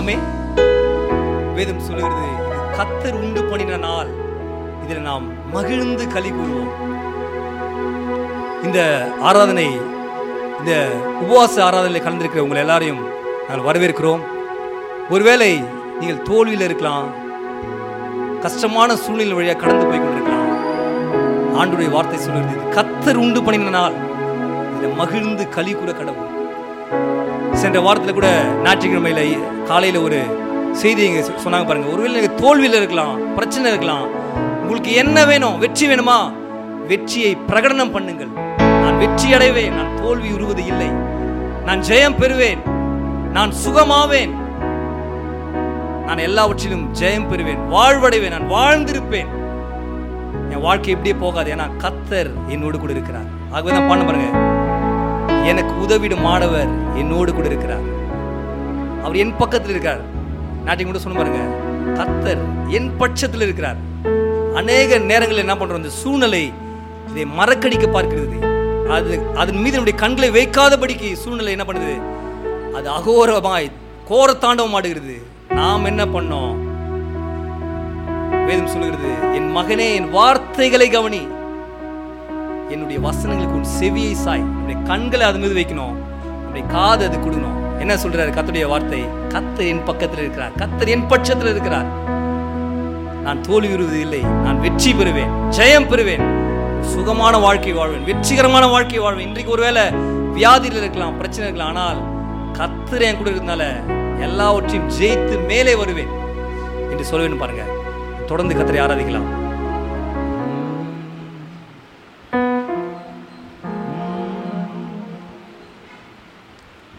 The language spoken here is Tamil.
ஆமே வேதம் சொல்லுகிறது இது கத்தர் உண்டு பண்ணின நாள் இதில் நாம் மகிழ்ந்து களி கூறுவோம் இந்த ஆராதனை இந்த உபவாச ஆராதனையில் கலந்திருக்கிற உங்களை எல்லாரையும் நாங்கள் வரவேற்கிறோம் ஒருவேளை நீங்கள் தோல்வியில் இருக்கலாம் கஷ்டமான சூழ்நிலை வழியாக கடந்து போய் கொண்டிருக்கலாம் ஆண்டுடைய வார்த்தை சொல்லுகிறது இது கத்தர் உண்டு பண்ணின நாள் இதில் மகிழ்ந்து களி கூற கடவுள் சென்ற வாரத்தில் கூட ஞாயிற்றுக்கிழமையில காலையில் ஒரு செய்தி இங்கே சொ- சொன்னாங்க பாருங்க ஒருவேளை நீங்கள் தோல்வியில் இருக்கலாம் பிரச்சனை இருக்கலாம் உங்களுக்கு என்ன வேணும் வெற்றி வேணுமா வெற்றியை பிரகடனம் பண்ணுங்கள் நான் வெற்றி அடைவேன் நான் தோல்வி உருவது இல்லை நான் ஜெயம் பெறுவேன் நான் சுகமாவேன் நான் எல்லாவற்றிலும் ஜெயம் பெறுவேன் வாழ்வடைவேன் நான் வாழ்ந்திருப்பேன் என் வாழ்க்கை இப்படியே போகாது ஏன்னா கத்தர் என்னோடு கூட இருக்கிறார் ஆகவே தான் பண்ண பாருங்க எனக்கு உதவிடும் மாணவர் என்னோடு கூட இருக்கிறார் அவர் என் பக்கத்தில் இருக்கார் நாட்டின் கூட சொன்ன பாருங்க கத்தர் என் பட்சத்தில் இருக்கிறார் அநேக நேரங்களில் என்ன பண்றோம் இந்த சூழ்நிலை இதை மறக்கடிக்க பார்க்கிறது அது அதன் மீது நம்முடைய கண்களை வைக்காதபடிக்கு சூழ்நிலை என்ன பண்ணுது அது அகோரமாய் கோர தாண்டவம் ஆடுகிறது நாம் என்ன பண்ணோம் வேதம் சொல்லுகிறது என் மகனே என் வார்த்தைகளை கவனி என்னுடைய வசனங்களுக்கு உன் செவியை சாய் உன்னுடைய கண்களை அது மீது வைக்கணும் உன்னுடைய காது அது கொடுக்கணும் என்ன சொல்றாரு கத்தருடைய வார்த்தை கத்தர் என் பக்கத்தில் இருக்கிறார் கத்தர் என் பட்சத்தில் இருக்கிறார் நான் தோல்வியுறுவது இல்லை நான் வெற்றி பெறுவேன் ஜெயம் பெறுவேன் சுகமான வாழ்க்கை வாழ்வேன் வெற்றிகரமான வாழ்க்கை வாழ்வேன் இன்றைக்கு ஒருவேளை வியாதியில் இருக்கலாம் பிரச்சனை இருக்கலாம் ஆனால் கத்தர் என் கூட இருந்தனால எல்லாவற்றையும் ஜெயித்து மேலே வருவேன் என்று சொல்ல வேண்டும் பாருங்க தொடர்ந்து கத்தரை ஆராதிக்கலாம்